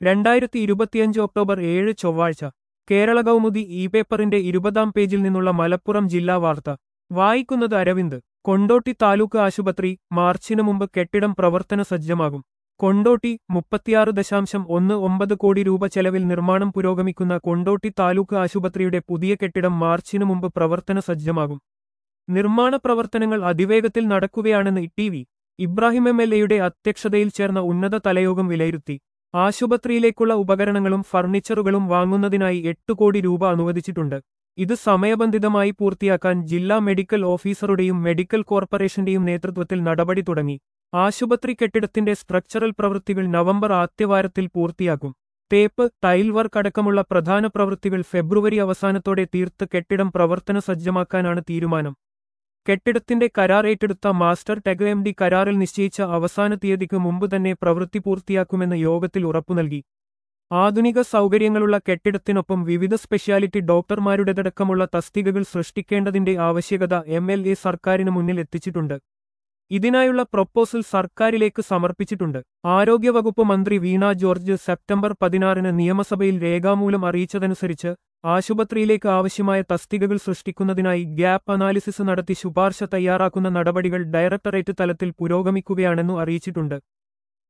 രണ്ടായിരത്തി ഇരുപത്തിയഞ്ച് ഒക്ടോബർ ഏഴ് ചൊവ്വാഴ്ച കേരള കൗമുദി ഇ പേപ്പറിന്റെ ഇരുപതാം പേജിൽ നിന്നുള്ള മലപ്പുറം ജില്ലാ വാർത്ത വായിക്കുന്നത് അരവിന്ദ് കൊണ്ടോട്ടി താലൂക്ക് ആശുപത്രി മാർച്ചിനു മുമ്പ് കെട്ടിടം പ്രവർത്തന സജ്ജമാകും കൊണ്ടോട്ടി മുപ്പത്തിയാറ് ദശാംശം ഒന്ന് ഒമ്പത് കോടി രൂപ ചെലവിൽ നിർമ്മാണം പുരോഗമിക്കുന്ന കൊണ്ടോട്ടി താലൂക്ക് ആശുപത്രിയുടെ പുതിയ കെട്ടിടം മാർച്ചിനു മുമ്പ് പ്രവർത്തന സജ്ജമാകും നിർമ്മാണ പ്രവർത്തനങ്ങൾ അതിവേഗത്തിൽ നടക്കുകയാണെന്ന് T V Ibrahim M L എയുടെ അധ്യക്ഷതയിൽ ചേർന്ന ഉന്നത തലയോഗം വിലയിരുത്തി ആശുപത്രിയിലേക്കുള്ള ഉപകരണങ്ങളും ഫർണിച്ചറുകളും വാങ്ങുന്നതിനായി എട്ട് കോടി രൂപ അനുവദിച്ചിട്ടുണ്ട് ഇത് സമയബന്ധിതമായി പൂർത്തിയാക്കാൻ ജില്ലാ മെഡിക്കൽ ഓഫീസറുടെയും മെഡിക്കൽ കോർപ്പറേഷന്റെയും നേതൃത്വത്തിൽ നടപടി തുടങ്ങി ആശുപത്രി കെട്ടിടത്തിന്റെ സ്ട്രക്ചറൽ പ്രവൃത്തികൾ നവംബർ ആദ്യവാരത്തിൽ പൂർത്തിയാക്കും തേപ്പ് ടൈൽ വർക്ക് അടക്കമുള്ള പ്രധാന പ്രവൃത്തികൾ ഫെബ്രുവരി അവസാനത്തോടെ തീർത്ത് കെട്ടിടം പ്രവർത്തന സജ്ജമാക്കാനാണ് തീരുമാനം കെട്ടിടത്തിന്റെ കരാർ ഏറ്റെടുത്ത മാസ്റ്റർ ടെഗ് എം ഡി കരാറിൽ നിശ്ചയിച്ച അവസാന തീയതിക്ക് മുമ്പ് തന്നെ പ്രവൃത്തി പൂർത്തിയാക്കുമെന്ന് യോഗത്തിൽ ഉറപ്പു നൽകി ആധുനിക സൗകര്യങ്ങളുള്ള കെട്ടിടത്തിനൊപ്പം വിവിധ സ്പെഷ്യാലിറ്റി ഡോക്ടർമാരുടേതടക്കമുള്ള തസ്തികകൾ സൃഷ്ടിക്കേണ്ടതിന്റെ ആവശ്യകത എം എൽ എ സർക്കാരിന് മുന്നിൽ എത്തിച്ചിട്ടുണ്ട് ഇതിനായുള്ള പ്രൊപ്പോസൽ സർക്കാരിലേക്ക് സമർപ്പിച്ചിട്ടുണ്ട് ആരോഗ്യവകുപ്പ് മന്ത്രി വീണ ജോർജ് സെപ്റ്റംബർ പതിനാറിന് നിയമസഭയിൽ രേഖാമൂലം അറിയിച്ചതനുസരിച്ച് ആശുപത്രിയിലേക്ക് ആവശ്യമായ തസ്തികകൾ സൃഷ്ടിക്കുന്നതിനായി ഗ്യാപ്പ് അനാലിസിസ് നടത്തി ശുപാർശ തയ്യാറാക്കുന്ന നടപടികൾ ഡയറക്ടറേറ്റ് തലത്തിൽ പുരോഗമിക്കുകയാണെന്നു അറിയിച്ചിട്ടുണ്ട്